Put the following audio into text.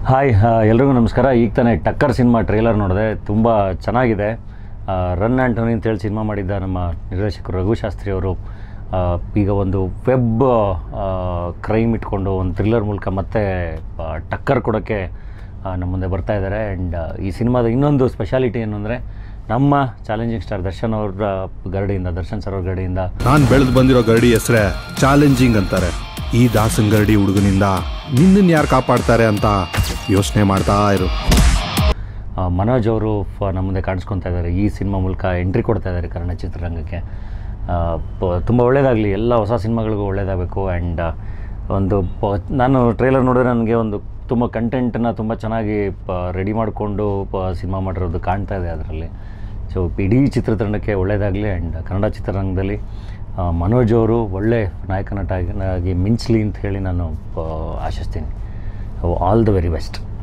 hi ಎಲ್ರಿಗೂ ನಮಸ್ಕಾರ ಈಗ ತಾನೇ ಟಕ್ಕರ್ ಸಿನಿಮಾ ಟ್ರೇಲರ್ ನೋಡಿದೆ ತುಂಬ ಚೆನ್ನಾಗಿದೆ ಆ, ರನ್ ಆ್ಯಂಟೋನಿ ಅಂತೇಳಿ ಸಿನಿಮಾ ಮಾಡಿದ್ದ ನಮ್ಮ ನಿರ್ದೇಶಕರು ರಘು ಶಾಸ್ತ್ರಿ ಅವರು ಆ, ಈಗ ಒಂದು ವೆಬ್ ಕ್ರೈಮ್ ಇಟ್ಕೊಂಡು ಒಂದು ಥ್ರಿಲ್ಲರ್ ಮೂಲಕ ಮತ್ತೆ ಆ, ಟಕ್ಕರ್ ಕೊಡೋಕ್ಕೆ ಆ, ನಮ್ಮ ಮುಂದೆ ಬರ್ತಾ ಇದ್ದಾರೆ ಆ್ಯಂಡ್ ಈ ಸಿನಿಮಾದ ಇನ್ನೊಂದು ಸ್ಪೆಷಾಲಿಟಿ ಏನು ಅಂದರೆ ನಮ್ಮ ಚಾಲೆಂಜಿಂಗ್ ಸ್ಟಾರ್ ದರ್ಶನ್ ಅವ್ರ ಗರಡಿಯಿಂದ ದರ್ಶನ್ ಸರ್ ಅವ್ರ ಗರಡಿಯಿಂದ ನಾನ್ ಬೆಳೆದು ಬಂದಿರೋ ಗರಡಿ ಹೆಸ್ರೆ ಚಾಲೆಂಜಿಂಗ್ ಅಂತಾರೆ ಈ ದಾಸನ್ ಗರಡಿ ಹುಡುಗನಿಂದ ನಿನ್ನನ್ ಯಾರು ಕಾಪಾಡ್ತಾರೆ ಅಂತ ಯೋಚನೆ ಮಾಡ್ತಾ ಇರು ಆ, ಮನೋಜ್ ಅವರು ಫ ನಮ್ಮ ಮುಂದೆ ಕಾಣಿಸ್ಕೊತಾ ಇದ್ದಾರೆ ಈ ಸಿನಿಮಾ ಮೂಲಕ ಎಂಟ್ರಿ ಕೊಡ್ತಾ ಇದ್ದಾರೆ ಕನ್ನಡ ಚಿತ್ರರಂಗಕ್ಕೆ ತುಂಬ ಒಳ್ಳೆಯದಾಗಲಿ ಎಲ್ಲ ಹೊಸ ಸಿನಿಮಾಗಳಿಗೂ ಒಳ್ಳೆಯದಾಗಬೇಕು ಆ್ಯಂಡ್ ಒಂದು ಪ- ನಾನು ಟ್ರೇಲರ್ ನೋಡಿದ್ರೆ ನನಗೆ ಒಂದು ತುಂಬ ಕಂಟೆಂಟನ್ನು ತುಂಬ ಚೆನ್ನಾಗಿ ರೆಡಿ ಮಾಡಿಕೊಂಡು ಸಿನಿಮಾ ಮಾಡಿರೋದು ಕಾಣ್ತಾ ಇದೆ ಅದರಲ್ಲಿ ಸೊ ಇಡೀ ಚಿತ್ರತಂಡಕ್ಕೆ ಒಳ್ಳೆಯದಾಗಲಿ ಆ್ಯಂಡ್ ಕನ್ನಡ ಚಿತ್ರರಂಗದಲ್ಲಿ ಆ, ಮನೋಜ್ ಅವರು ಒಳ್ಳೆ ನಾಯಕ ನಟ ಆಗಿ ಮಿಂಚಲಿ ಅಂತ ಹೇಳಿ ನಾನು ಆ, ಆಶಿಸ್ತೀನಿ ಆಲ್ ದ ವೆರಿ ಬೆಸ್ಟ್